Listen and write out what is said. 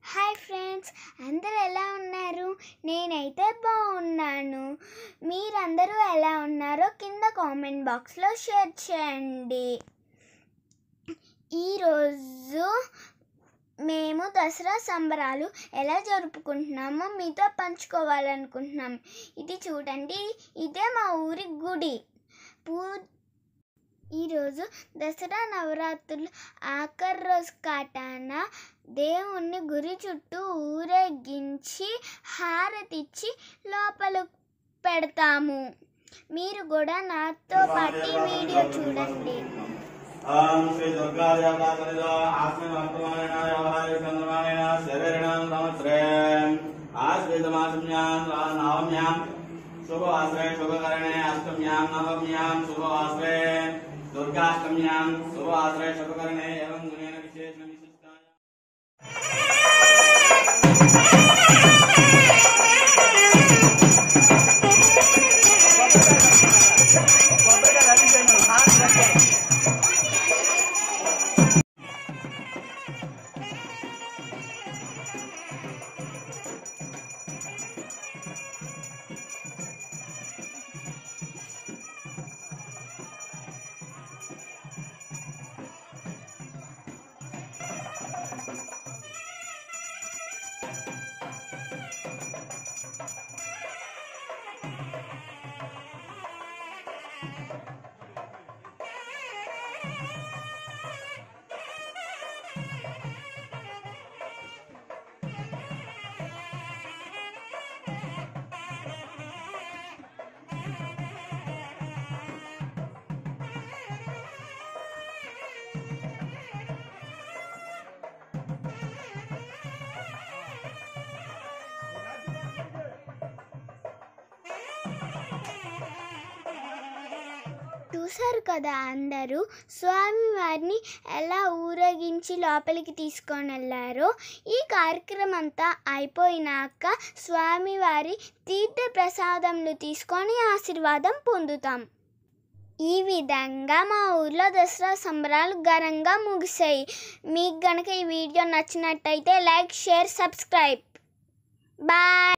hi friends అందరూ ఎలా ఉన్నారు నేనైతే బాగున్నాను మీరందరూ ఎలా ఉన్నారో కింద కామెంట్ బాక్స్లో షేర్ చేయండి ఈరోజు మేము దసరా సంబరాలు ఎలా జరుపుకుంటున్నామో మీతో పంచుకోవాలనుకుంటున్నాం ఇది చూడండి ఇదే మా ఊరి గుడి పూ ఈరోజు దసరా నవరాత్రులు ఆఖరి రోజు కాటాన దేవుణ్ణి గురి చుట్టూ ఊరేగించి హారతిచ్చి లోపల పెడతాము మీరు కూడా నాతో పాటు ఈ వీడియో చూడండి ఓం శ్రీ దుర్గాదేవతాతనిదో ఆస్మిన్ వర్తమానేన వ్యవహారిక చంద్రమానేన శరీరిణం సంవత్సరే ఆశ్రితమాసమ్యాం నవమ్యాం శుభవాసరే శుభకరణే అష్టమ్యాం నవమ్యాం శుభవాసరే దుర్గాష్టమ్యాం శుభవాసరే శుభకరణే ఏవం గుణేన విశేషణ విశిష్టాయ చూశారు కదా అందరూ స్వామివారిని ఎలా ఊరేగించి లోపలికి తీసుకొని వెళ్ళారో ఈ కార్యక్రమం అంతా అయిపోయినాక స్వామివారి తీర్థ ప్రసాదములు తీసుకొని ఆశీర్వాదం పొందుతాం ఈ విధంగా మా ఊర్లో దసరా సంబరాలు ఘనంగా ముగిశాయి మీకు గనక ఈ వీడియో నచ్చినట్టయితే లైక్ షేర్ సబ్స్క్రైబ్ బాయ్